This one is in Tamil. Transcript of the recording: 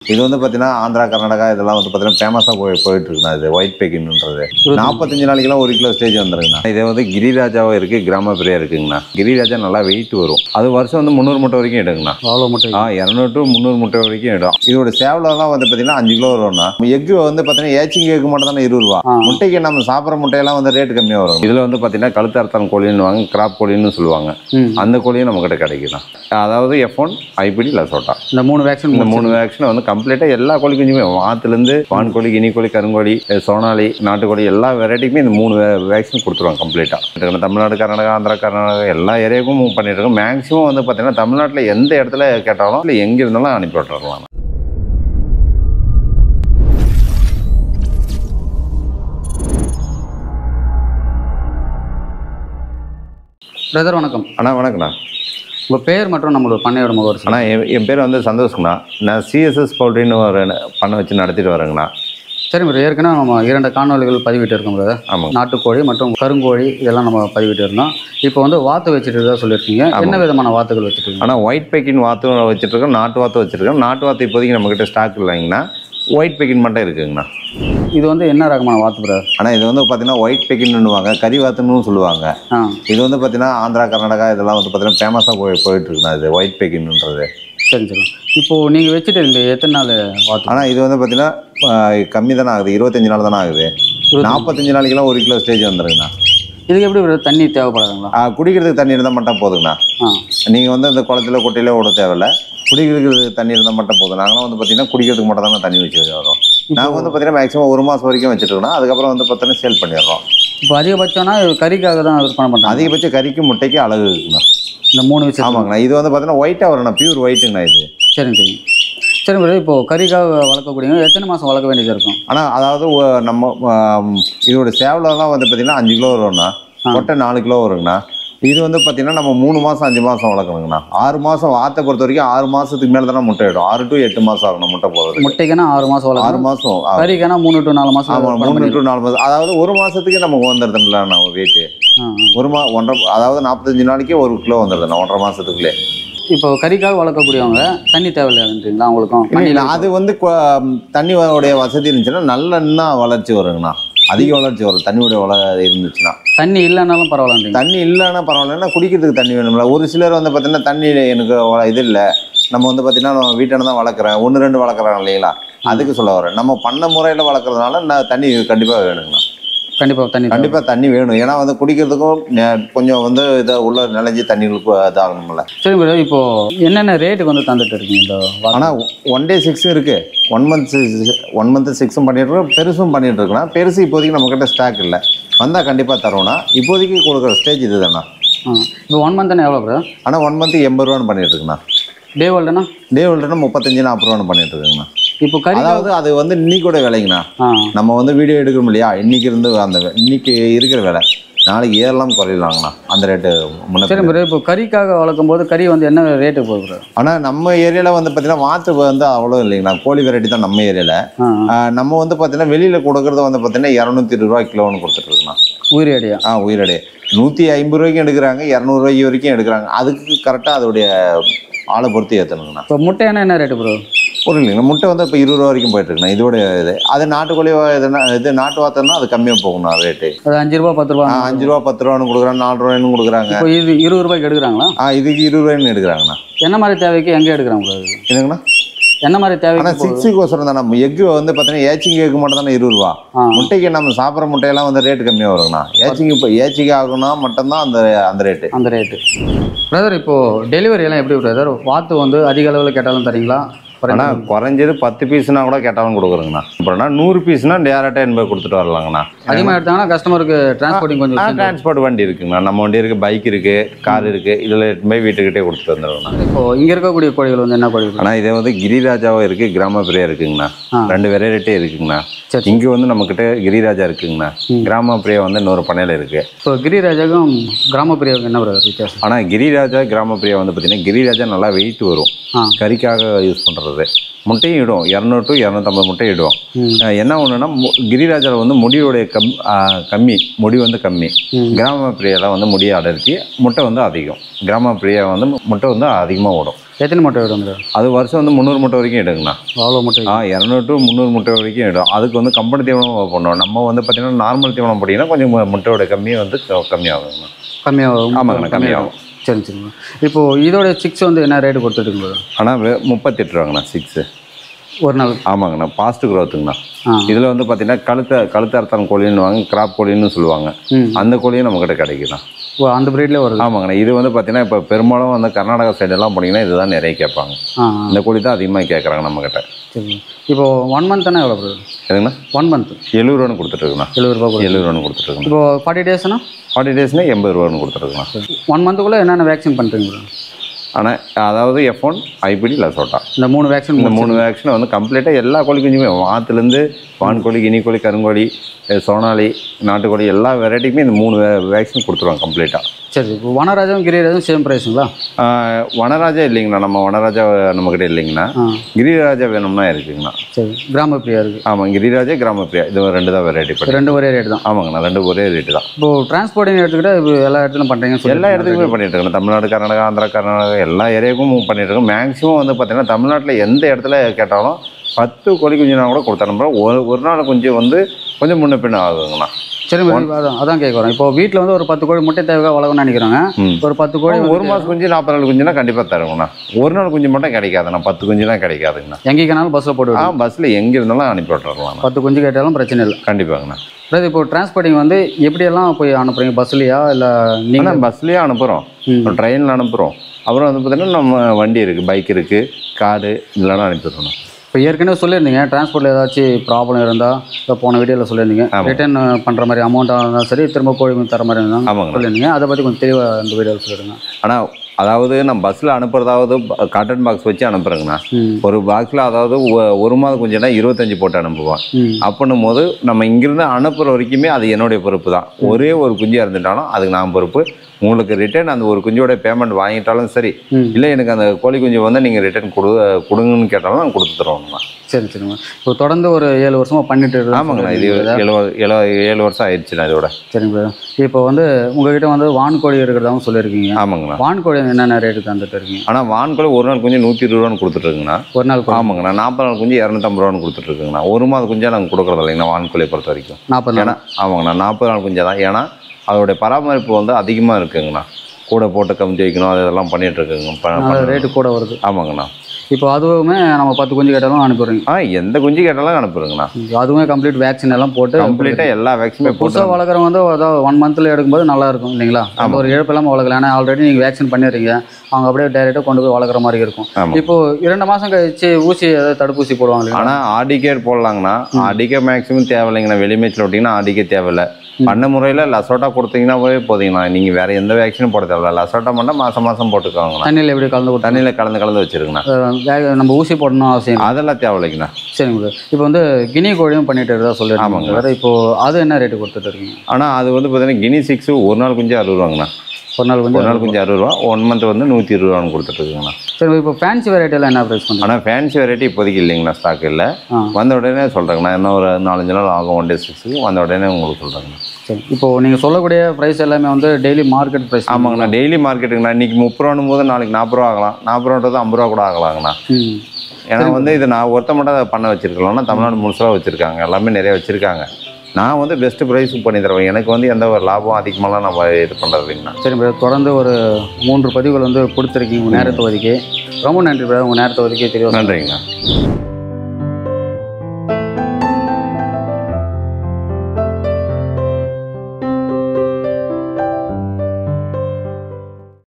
இது வந்து பார்த்தீங்கன்னா ஆந்திரா கர்நாடகா இதெல்லாம் வந்து பார்த்தீங்கன்னா ஃபேமஸாக போய் போயிட்டு இருக்குண்ணா இது ஒயிட் பேக்கின்ன்றது நாற்பத்தஞ்சு நாளைக்கெல்லாம் ஒரு கிலோ ஸ்டேஜ் வந்துருங்கண்ணா இது வந்து கிரிராஜாவும் இருக்குது கிராம பிரியா இருக்குங்கண்ணா கிரிராஜா நல்லா வெயிட் வரும் அது வருஷம் வந்து முந்நூறு முட்டை வரைக்கும் எடுங்கண்ணா அவ்வளோ முட்டை ஆ இரநூறு டு முந்நூறு முட்டை வரைக்கும் இடும் இதோட சேவலெல்லாம் வந்து பார்த்தீங்கன்னா அஞ்சு கிலோ வரும்னா எக்கு வந்து பார்த்தீங்கன்னா ஏச்சிங் எக்கு மட்டும் தானே இருபது ரூபா ஆ. முட்டைக்கு நம்ம சாப்பிட்ற முட்டையெல்லாம் வந்து ரேட் கம்மியாக வரும் இதில் வந்து பார்த்தீங்கன்னா கழுத்தறுத்தான் கோழின்னு வாங்க கிராப் கோழின்னு சொல்லுவாங்க ம் அந்த கோழியும் நம்மக்கிட்ட கிடைக்குதான் அதாவது எஃப் ஒன் ஐபிடி லசோட்டா இந்த மூணு வேக்சின் இந்த மூணு வேக்சின் வந்து கம்ப்ளீட்டாக எல்லா கோழி குஞ்சுமே வாத்துலேருந்து வான்கோழி கினிக்கோழி கருங்கோழி அஹ் சோனாலி நாட்டுக்கோழி எல்லா வெரைட்டிக்குமே இந்த மூணு வேக்சின் கொடுத்துருவாங்க கம்ப்ளீட்டாக தமிழ்நாடு கர்நாடகா ஆந்திரா கர்நாடகா எல்லா ஏரியாவுக்கும் மூவ் பண்ணிட்டு இருக்கோம் மேக்ஸிமம் வந்து பார்த்தீங்கன்னா தமிழ்நாட்டில் எந்த இடத்துல கேட்டாலும் இல்லை எங்கே இருந்தாலும் அனுப்பி விட்டுறலாம் பிரதர் வணக்கம் அண்ணா வணக்கண்ணா உங்கள் பேர் மற்றும் நம்மளோட பண்ணையோட முகவர் அண்ணா என் என் பேர் வந்து சந்தோஷ்ண்ணா நான் சிஎஸ்எஸ் பவுல்ட்ரின்னு ஒரு பண்ண வச்சு நடத்திட்டு வரேங்கண்ணா சரி பிரதர் ஏற்கனவே நம்ம இரண்டு காணொலிகள் பதிவிட்டு இருக்கோம் பிரதர் ஆமாங்க நாட்டுக்கோழி மற்றும் கருங்கோழி இதெல்லாம் நம்ம பதிவிட்டு இருந்தோம் இப்போ வந்து வாத்து வச்சுட்டு இருக்கதா சொல்லியிருக்கீங்க என்ன விதமான வாத்துகள் வச்சுட்டு இருக்கீங்க ஆனால் ஒயிட் பேக்கின் வாத்து வச்சுட்ருக்கோம் நாட்டு வாத்து வச்சுருக்கோம் நாட்டு வாத்து இப்போதைக்கு நம்மக்கிட்ட ஸ்டாக் இல்லைங்கண்ணா ஒயிட் பேக்கின் மட்டும் இருக்குங்கண்ணா இது வந்து என்ன ரகமான வாத்து பிரதர் ஆனால் இது வந்து பார்த்தீங்கன்னா ஒயிட் பேக்கின்னுவாங்க கறி வாத்துன்னு சொல்லுவாங்க ஆ இது வந்து பார்த்தீங்கன்னா ஆந்திரா கர்நாடகா இதெல்லாம் வந்து பார்த்தீங்கன்னா ஃபேமஸாக போய் போயிட்டு இருக்குண்ணா இது ஒயிட் பேக்கின்ன்றது சரி சரி இப்போது நீங்கள் வச்சுட்டு இருந்த எத்தனை நாள் வாத்து ஆனால் இது வந்து பார்த்தீங்கன்னா கம்மி தானே ஆகுது இருபத்தஞ்சு நாள் தானே ஆகுது நாற்பத்தஞ்சு நாளைக்கெல்லாம் ஒரு கிலோ ஸ்டேஜ் வந்துருங்கண்ணா இதுக்கு எப்படி பிரதர் தண்ணி தேவைப்படாதுங்களா ஆ, குடிக்கிறதுக்கு தண்ணி இருந்தால் மட்டும் போதுங்கண்ணா ஆ நீங்கள் வந்து இந்த குளத்துல கொட்டையில விட தேவையில்ல குடிக்கிறதுக்கு தண்ணி இருந்தால் மட்டும் போதும் நாங்களாம் வந்து பார்த்தீங்கன்னா குடிக்கிறதுக்கு மட்டும் தானே தண்ணி வச்சு வரோம் நாங்கள் வந்து பார்த்தீங்கன்னா மேக்ஸிமம் ஒரு மாதம் வரைக்கும் வச்சுட்டுருக்கோம் அதுக்கப்புறம் வந்து பார்த்தீங்கன்னா சேல் பண்ணிடுறோம் இப்போ அதிகபட்சம்னா இது கறிக்காக தான் விற்பனை பண்ணுறாங்க அதிகபட்ச கறிக்கு முட்டைக்கு அழகு இருக்குண்ணா இந்த மூணு விஷயம் ஆமாங்கண்ணா இது வந்து பார்த்தீங்கன்னா ஒயிட்டாக வரணும் பியூர் ஒயிட்டுங்கண்ணா இது சரிங்க சரி சரி பிரதர் இப்போ கறிக்காக வளர்க்கக்கூடியவங்க எத்தனை மாதம் வளர்க்க வேண்டியது இருக்கும் ஆனால் அதாவது ஒ- நம்ம ஆம், இதோட சேவலெல்லாம் வந்து பார்த்தீங்கன்னா அஞ்சு கிலோ வரும்ண்ணா கொட்டை நாலு கிலோ வருங்கண்ணா இது வந்து பார்த்தீங்கன்னா நம்ம மூணு மாதம் அஞ்சு மாதம் வளர்க்கணுங்கண்ணா ஆறு மாதம் வாத்தை பொறுத்த வரைக்கும் ஆறு மாதத்துக்கு மேலே தானே முட்டை இடும் ஆறு டு எட்டு மாதம் ஆகணும் முட்டை போடுறது முட்டைக்குன்னா ஆறு மாதம் ஆறு வளர்க்கணும் மாதம் கறிக்கானா மூணு டு நாலு மாதம் ஆமாம் மூணு டு நாலு மாதம் அதாவது ஒரு மாதத்துக்கு நமக்கு வந்துடுதுங்களா ஒரு வெயிட்டு ஆ ஆ. ஒரு மா ஒன்றரை அதாவது நாற்பத்தஞ்சு நாளைக்கு ஒரு கிலோ வந்துடுதுண்ணா ஒன்றரை மாதத்துக்குள்ளே இப்போ கறிக்காக வளர்க்கக்கூடியவங்க தண்ணி தேவையில்லைன்றீங்களா அவங்களுக்கும் இல்லை அது வந்து கொ- தண்ணியோடைய வசதி இருந்துச்சுன்னா நல்ல இன்னும் வளர்ச்சி வருங்கண்ணா அதிக வளர்ச்சி வரும் தண்ணியோட வள இருந்துச்சுன்னா தண்ணி இல்லைன்னாலும் பரவாயில்லன்றீங்க தண்ணி இல்லைன்னா பரவாயில்லன்னா குடிக்கிறதுக்கு தண்ணி வேணும்ல ஒரு சிலர் வந்து பார்த்தீங்கன்னா தண்ணி எனக்கு வ- இது இல்லை நம்ம வந்து பார்த்தீங்கன்னா வீட்டான தான் வளர்க்குறேன் ஒன்று ரெண்டு வளர்க்குறாங்க இல்லைங்களா அதுக்கு சொல்ல வரேன் நம்ம பண்ண முறையில் வளர்க்குறதுனால நான் தண்ணி கண்டிப்பாக வேணுங்கண்ணா கண்டிப்பாக தண்ணி தேவை. கண்டிப்பாக தண்ணி வேணும் ஏன்னா வந்து குடிக்கிறதுக்கும் நெ- கொஞ்சம் வந்து இதை உள்ள நினைஞ்சு தண்ணிகளுக்கு இதாகணும்ல சரி பிரதர் இப்போ என்னென்ன ரேட்டுக்கு வந்து தந்துட்டு இருக்கீங்க இந்த வாத்து? ஆனால் ஒன் டே சிக்ஸும் இருக்குது ஒன் மந்த் ஒன் மந்த் சிக்ஸும் பண்ணிட்டு இருக்கோம் பெருசும் பண்ணிட்டு இருக்கோம் பெருசு இப்போதைக்கு நம்மக்கிட்ட ஸ்டாக் இல்லை வந்தால் கண்டிப்பாக தரோம்னா இப்போதைக்கு கொடுக்குற ஸ்டேஜ் இது தானே ஆ இப்போ ஒன் மந்த்னா எவ்வளோ பிரதர் ஆனால் ஒன் மந்த் எண்பது ரூபான்னு பண்ணிட்டு இருக்குண்ணா டே வேர்ல்டுனா டே ஹோல்டர்னா முப்பத்தஞ்சு நாற்பது ரூபான்னு பண்ணிட்டு இருக்குங்கண்ணா இப்போ கறி அதாவது அது வந்து இன்னைக்கூட விலைங்கண்ணா ஆ நம்ம வந்து வீடியோ எடுக்கிறோம் இல்லையா இன்னைக்கு இருந்து அந்த வே- இன்னைக்கு இருக்கிற விலை நாளைக்கு ஏறலாம் குறையலாங்கண்ணா அந்த ரேட்டு முன்ன சரி பிரதர் இப்போ கறிக்காக வளர்க்கும் போது கறி வந்து என்ன ரேட்டு போகுது பிரதர் ஆனால் நம்ம ஏரியாவில் வந்து பார்த்தீங்கன்னா வாத்து வந்து அவ்வளோ இல்லைங்கண்ணா கோழி வெரைட்டி தான் நம்ம ஏரியாவில் ஆ ஆ. நம்ம வந்து பார்த்தீங்கன்னா வெளியில் கொடுக்குறது வந்து பார்த்தீங்கன்னா இரநூத்தி இருபது ரூபா கிலோன்னு கொடுத்துட்ருக்குண்ணா உயிரி அடியா ஆ உயிரடை நூற்றி ஐம்பது ரூபாய்க்கும் எடுக்கிறாங்க இரநூறுவாய்க்கு வரைக்கும் எடுக்கிறாங்க அதுக்கு கரெக்டாக அதோடைய ஆளை பொறுத்து ஏற்றணுங்கண்ணா இப்போ முட்டையான என்ன ரேட்டு ப்ரோ ஒரு இல்லைங்க முட்டை வந்து இப்போ இருபது ரூபா வரைக்கும் போயிட்டு இருக்குண்ணா இதோட இது அது நாட்டுக்கோழி வா- இதுனா இது நாட்டு வாத்தம்னா அது கம்மியாக போகணும் ரேட்டு அது அஞ்சு ரூபா பத்து ரூபா ஆ அஞ்சு ரூபா பத்து ரூபான்னு கொடுக்குறாங்க நாலு ரூபாய்னு கொடுக்குறாங்க இப்போ இது இருபது ரூபாய்க்கு எடுக்கிறாங்களா ஆ இதுக்கு இருபது ரூபாய்னு எடுக்கிறாங்கண்ணா என்ன மாதிரி தேவைக்கு எங்கே எடுக்கிறாங்க bro இது? என்னங்கண்ணா என்ன மாதிரி தேவைக்கு ஆனால் சிக்ஸுக்கோசரம் தான் நம்ம எக்கு வந்து பார்த்தீங்கன்னா ஏச்சிங் எக்கு மட்டும் தானே இருபது ரூபா ஆ முட்டைக்கு நம்ம சாப்பிட்ற முட்டையெல்லாம் வந்து ரேட்டு கம்மியாக வருங்கண்ணா ஏச்சிங் இப்போ ஏச்சிக்கு ஆகுனா மட்டும்தான் அந்த அந்த ரேட்டு அந்த ரேட்டு பிரதர் இப்போ டெலிவரி எல்லாம் எப்படி பிரதர் வாத்து வந்து அதிக அளவில் கேட்டாலும் தரீங்களா குறைஞ்ச- ஆனால் குறைஞ்சது பத்து பீஸ்னா கூட கேட்டாலும் கொடுக்குறோங்கண்ணா அப்புறம்னா நூறு பீஸ்னா டேரெக்டாக என்பது கொடுத்துட்டு வரலாங்கண்ணா அதிகமாக எடுத்தாங்கன்னா கஸ்டமருக்கு டிரான்ஸ்போர்ட்டிங் கொஞ்சம் விஷயம் டிரான்ஸ்போர்ட் வண்டி இருக்குங்கண்ணா நம்ம வண்டி இருக்குது பைக் இருக்குது கார் இருக்குது இதில் எடுத்து போய் வீட்டுக்கிட்டே கொடுத்துட்டு வந்துடுவோங்கண்ணா இப்போ இங்கே இருக்கக்கூடிய கோழிகள் வந்து என்ன கோழிகள் ஆனால் இதே வந்து கிரிராஜாவும் இருக்குது கிராம பிரியா இருக்குங்கண்ணா ஆ. ரெண்டு வெரைட்டி இருக்குங்கண்ணா சரி. இங்கே வந்து நம்மக்கிட்ட கிரிராஜா இருக்குங்கண்ணா ம். கிராம பிரியா வந்து இன்னொரு பண்ணையில் இருக்குது இப்போ கிரிராஜாக்கும் கிராம பிரியாவுக்கும் என்ன பிரதர் வித்தியாசம் ஆனால் கிரிராஜா கிராம பிரியா வந்து பார்த்தீங்கன்னா கிரிராஜா நல்லா வெயிட் வரும் ஆ கறிக்காக யூஸ் பண்ணுறது முட்டையும் இடும் இரநூறு டு இரநூத்தம்பது முட்டை இடும் ம் அஹ் என்ன ஒன்றுனா கிரிராஜாவில் வந்து முடியோடைய கம் அஹ் கம்மி முடி வந்து கம்மி ம். கிராம பிரியாவில் வந்து முடியை அடர்த்தி முட்டை வந்து அதிகம் கிராம பிரியா வந்து முட்டை வந்து அதிகமாக ஓடும் எத்தனை முட்டை விடுங்க அது வருஷம் வந்து முந்நூறு முட்டை வரைக்கும் எடுங்கண்ணா அவ்வளோ முட்டை ஆ இரநூறு டு முந்நூறு முட்டை வரைக்கும் இடும் அதுக்கு வந்து கம்பெனி தீவனம் பண்ணுவோம் நம்ம வந்து பார்த்தீங்கன்னா நார்மல் தீவனம் போட்டிங்கன்னா கொஞ்சம் மு- முட்டையோட கம்மியாக வந்து க- கம்மியாகுங்கண்ணா கம்மியாக ஆமாங்கண்ணா கம்மியாகும் சரி சரிங்க இப்போது இதோட சிக்ஸ் வந்து என்ன ரேட்டு கொடுத்துட்டுங்க ஆனால் முப்பத்தெட்டு ரூபாங்கண்ணா சிக்ஸு ஒரு நாள் ஆமாங்கண்ணா பாஸ்ட் க்ரோத்துங்கண்ணா ஆ இதில் வந்து பார்த்தீங்கன்னா கழுத்த கழுத்தறுத்தான் கோழின்னு வாங்க கிராப் கோழின்னு சொல்லுவாங்க ம் அந்த கோழியும் நம்மக்கிட்ட கிடைக்குண்ணா ஓ அந்த பிரீட்லேயே வருது ஆமாங்கண்ணா இது வந்து பார்த்தீங்கன்னா இப்போ பெரும்பாலும் வந்து கர்நாடகா சைடெல்லாம் போனீங்கன்னா இதுதான் நிறைய கேட்பாங்க ஆ இந்த கோழி தான் அதிகமாக கேட்குறாங்க நம்மக்கிட்ட சரி இப்போ ஒன் மந்த் தானே எவ்வளோ ப்ரோ எதுங்கண்ணா ஒன் மந்த் எழுபது ரூபான்னு கொடுத்துட்ருக்குண்ணா எழுபது ரூபா கொடுக்கும் எழுபது ரூபான்னு கொடுத்துட்ருக்குண்ணா இப்போ ஃபார்ட்டி டேஸ்னா ஃபார்ட்டி டேஸ்னால் எண்பது ரூபான்னு கொடுத்துட்ருக்குண்ணா ஒன் மந்த்துக்குள்ளே என்னென்ன வேக்சின் பண்ணுறீங்க ப்ரோ ஆனால் அதாவது எஃப் ஒன் ஐபிடி லசோட்டா இந்த மூணு வேக்சின் இந்த மூணு வேக்சினை வந்து கம்ப்ளீட்டாக எல்லா கோழி குஞ்சுமே வாத்துலேருந்து வான்கோழி கினிக்கோழி கருங்கோழி அஹ் சோனாலி நாட்டுக்கோழி எல்லா வெரைட்டிக்குமே இந்த மூணு வேக்சின் கொடுத்துருவாங்க கம்ப்ளீட்டாக சரி இப்போ வனராஜம் கிரிராஜம் சேம் ப்ரைஸுங்களா வனராஜா இல்லைங்கண்ணா நம்ம வனராஜா நம்மக்கிட்ட இல்லைங்கண்ணா ஆ கிரிராஜா வேணும்னா இருக்குங்கண்ணா சரி கிராம பிரியா இருக்குது ஆமாம் கிரிராஜா கிராமப்பிரியா இது ரெண்டு தான் வெரைட்டி படி ரெண்டு ஒரே ரேட் தான் ஆமாங்கண்ணா ரெண்டு ஒரே ரேட்டு தான் இப்போ டிரான்ஸ்போர்ட்டிங் எடுத்துக்கிட்டால் இப்போ எல்லா இடத்துலையும் பண்ணுறீங்க எல்லா இடத்துக்குமே பண்ணிட்டு இருக்கோம் தமிழ்நாடு கர்நாடகா ஆந்திரா கர்நாடகா எல்லா ஏரியாவுக்கும் மூவ் பண்ணிட்டு இருக்கோம் மேக்ஸிமம் வந்து பார்த்தீங்கன்னா தமிழ்நாட்டில் எந்த இடத்துல கேட்டாலும் பத்து கோழி குஞ்சுனா கூட கொடுத்தா நம்ம ஒரு ஒரு நாள் குஞ்சு வந்து கொஞ்சம் முன்ன பின்ன ஆகுங்கண்ணா சரி இப்போ அதான் அதான் கேட்குறோம் இப்போ வீட்டில் வந்து ஒரு பத்து கோழி முட்டை தேவையாக வளர்க்கணும்னு நினைக்கிறாங்க ம். ஒரு பத்து கோழி ஒரு மாதம் குஞ்சு நாற்பது நாள் குஞ்சுனா கண்டிப்பாக தருங்கண்ணா ஒரு நாள் குஞ்சு மட்டும் கிடைக்காதுண்ணா பத்து குஞ்சுலாம் கிடைக்காதுங்கண்ணா எங்கேனாலும் பஸ்ஸில் போட்டு ஆ விடுவோம் பஸ்ஸில் எங்கே இருந்தாலும் அனுப்பி விட்டுறலாம் பத்து குஞ்சு கேட்டாலும் பிரச்சனை இல்லை கண்டிப்பாங்கண்ணா அதாவது இப்போ டிரான்ஸ்போர்ட்டிங் வந்து எப்படியெல்லாம் போய் அனுப்புறீங்க பஸ்லையா இல்லை நீங்கள் ஆனால் பஸ்லேயே அனுப்புகிறோம் ம். ட்ரெயினில் அனுப்புகிறோம் அப்புறம் வந்து பார்த்தீங்கன்னா நம்ம வண்டி இருக்குது பைக் இருக்குது காரு இதெல்லாம் அனுப்பிடுறோம் இப்போ ஏற்கனவே சொல்லியிருந்தீங்க டிரான்ஸ்போர்ட்டில் ஏதாச்சும் ப்ராப்ளம் இருந்தால் இப்போ போன வீடியோவில் சொல்லியிருந்தீங்க ஆமாம். ரிட்டர்ன் பண்ணுற மாதிரி அமௌண்ட்டாக இருந்தாலும் சரி திரும்ப கோழி மீன் தர மாதிரி இருந்தாலும் ஆமாங்கண்ணா சொல்லியிருந்தீங்க அதை பற்றி கொஞ்சம் தெளிவாக இந்த வீடியோவில் சொல்லிடுங்க ஆனால் அதாவது நம்ம பஸ்ஸில் அனுப்புறதாவது காட்டன் பாக்ஸ் வச்சு அனுப்புகிறேங்கண்ணா ம் ஒரு பாக்ஸில் அதாவது ஒ- ஒரு மாதம் குஞ்சுனா இருபத்தஞ்சி போட்டு அனுப்புவோம் ம் அப்படின்னும் போது நம்ம இங்கிருந்து அனுப்புகிற வரைக்குமே அது என்னுடைய பொறுப்பு தான் ஒரே ஒரு குஞ்சு இருந்துட்டாலும் அதுக்கு நான் பொறுப்பு உங்களுக்கு ரிட்டர்ன் அந்த ஒரு குஞ்சோட பேமெண்ட் வாங்கிட்டாலும் சரி ம் இல்லை எனக்கு அந்த கோழி குஞ்சு வந்து நீங்கள் ரிட்டர்ன் கொடு கொடுங்கன்னு கேட்டாலும் நான் கொடுத்து தருவோங்கண்ணா சரி சரிங்க இப்போ தொடர்ந்து ஒரு ஏழு வருஷமாக பண்ணிட்டு இருக்கோம் ஆமாங்கண்ணா இது எழுபது எழு ஏழு வருஷம் ஆயிடுச்சுண்ணா இதோட சரிங்க இப்போ வந்து உங்ககிட்ட வந்து வான்கோழி இருக்கிறதாவும் சொல்லியிருக்கீங்க ஆமாங்கண்ணா வான்கோழி என்னென்ன ரேட்டு தந்துட்டு இருக்கீங்க ஆனால் வான்கோழி ஒரு நாள் குஞ்சு நூற்றி இருபது ரூபான்னு கொடுத்துட்ருக்குங்கண்ணா ஒரு நாள் கோழி ஆமாங்கண்ணா நாற்பது நாள் குஞ்சு இரநூத்தம்பது ரூபான்னு கொடுத்துட்ருக்குங்கண்ணா ஒரு மாதம் குஞ்சா நாங்கள் கொடுக்குறது இல்லைங்கண்ணா வான்கோழியை பொறுத்த வரைக்கும் நாற்பது நாள் ஏன்னா ஆமாங்கண்ணா நாற்பது நாள் குஞ்சா தான் ஏன்னா அதோடைய பராமரிப்பு வந்து அதிகமாக இருக்குங்கண்ணா கூட போட்டு கமிச்சு வைக்கணும் அது இதெல்லாம் பண்ணிட்டு இருக்குங்க ப- அதனால பண்ணணும். ரேட்டு கூட வருது ஆமாங்கண்ணா இப்போ அதுவுமே நம்ம பத்து குஞ்சு கேட்டாலும் அனுப்பிடுறீங்க ஆ எந்த குஞ்சு கேட்டாலும் அனுப்புறேங்கண்ணா அதுவுமே கம்ப்ளீட் வேக்சின் எல்லாம் போட்டு கம்ப்ளீட்டாக எல்லா வேக்சினுமே போட்டு புதுசாக வளர்க்குறவங்க வந்து அதாவது ஒன் மந்த்தில் எடுக்கும்போது நல்லா இருக்கும் இல்லைங்களா அந்த ஒரு இழப்பு இல்லாமல் வளர்க்கலாம் ஏன்னா ஆல்ரெடி நீங்கள் வேக்சின் பண்ணிடுறீங்க அவங்க அப்படியே டைரெக்டாக கொண்டு போய் வளர்க்குற மாதிரி இருக்கும் ஆமாம் இப்போ இரண்டு மாதம் கழிச்சு ஊசி ஏதாவது தடுப்பூசி போடுவாங்க இல்லைங்களா ஆனால் ஆடிகேட் போடலாங்கண்ணா ஆடிக்கே மேக்ஸிமம் தேவையில்லைங்கண்ணா வெளிமேச்சில் விட்டிங்கன்னா ஆடிக்கே தேவையில்லை பண்ண முறையில் லசோட்டா கொடுத்தீங்கன்னா போய் போதுங்கண்ணா நீங்கள் வேறு எந்த வேக்சினும் போட தேவையில்ல லசோட்டா மட்டும் மாதம் மாதம் போட்டுக்கோங்கண்ணா தண்ணியில் எப்படி கலந்து கொடுத்தா தண்ணியில் கலந்து கலந்து வச்சிருங்கண்ணா நம்ம ஊசி போடணும் அவசியம் இல்லை. அதெல்லாம் தேவையில்லைங்கண்ணா சரிங்க சார் இப்போ வந்து கினி கோழியும் பண்ணிட்டு இருக்கதா சொல்லியிருக்காங்க ஆமாங்க. வேறு இப்போ அது என்ன ரேட்டு கொடுத்துட்டு இருக்கீங்க ஆனால் அது வந்து பார்த்தீங்கன்னா கினி சிக்ஸு ஒரு நாள் குஞ்சு அறுபது ரூபாங்கண்ணா ஒரு நாள் ஒரு கொஞ்சம் நாள் குஞ்சு அறுபது ரூபா ஒன் மந்த் வந்து நூற்றி இருபது ரூபான்னு கொடுத்துட்ருக்குங்கண்ணா சரி இப்போ ஃபேன்சி வெரைட்டிலாம் என்ன ப்ரைஸ் பண்ணுறீங்க ஆனால் ஃபேன்சி வெரைட்டி இப்போதைக்கு இல்லைங்கண்ணா ஸ்டாக் இல்லை ஆ வந்த உடனே சொல்கிறேங்கண்ணா இன்னும் ஒரு நாலஞ்சு நாள் ஆகும் ஒன் டே சிக்ஸுக்கு வந்த உடனே உங்களுக்கு சொல்கிறேங்கண்ணா சரி இப்போ நீங்கள் சொல்லக்கூடிய ப்ரைஸ் எல்லாமே வந்து டெய்லி மார்க்கெட் ப்ரைஸ் ஆமாங்கண்ணா டெய்லி மார்க்கெட்டுங்கண்ணா இன்றைக்கி முப்பது ரூபான்னு போது நாளைக்கு நாற்பது ரூபா ஆகலாம் நாற்பது ரூபான்றது ஐம்பது ரூபா கூட ஆகலாங்கண்ணா ம் ஏன்னா வந்து இது நான் ஒருத்த மட்டும் அதை பண்ண வச்சிருக்கலாம்னா தமிழ்நாடு முழுசாக வச்சுருக்காங்க எல்லாமே நிறைய வச்சுருக்காங்க நான் வந்து பெஸ்ட் ப்ரைஸுக்கு பண்ணி தருவேன் எனக்கு வந்து எந்த ஒரு லாபம் அதிகமாலாம் நம்ம இது பண்ணுறது இல்லைங்கண்ணா சரி பிரதர் தொடர்ந்து ஒரு மூன்று பதிவுகள் வந்து கொடுத்துருக்கீங்க உங்கள் நேரத்தை ஒதுக்கி ரொம்ப நன்றி பிரதர் உங்கள் நேரத்தை ஒதுக்கி தெரியும் நன்றிங்கண்ணா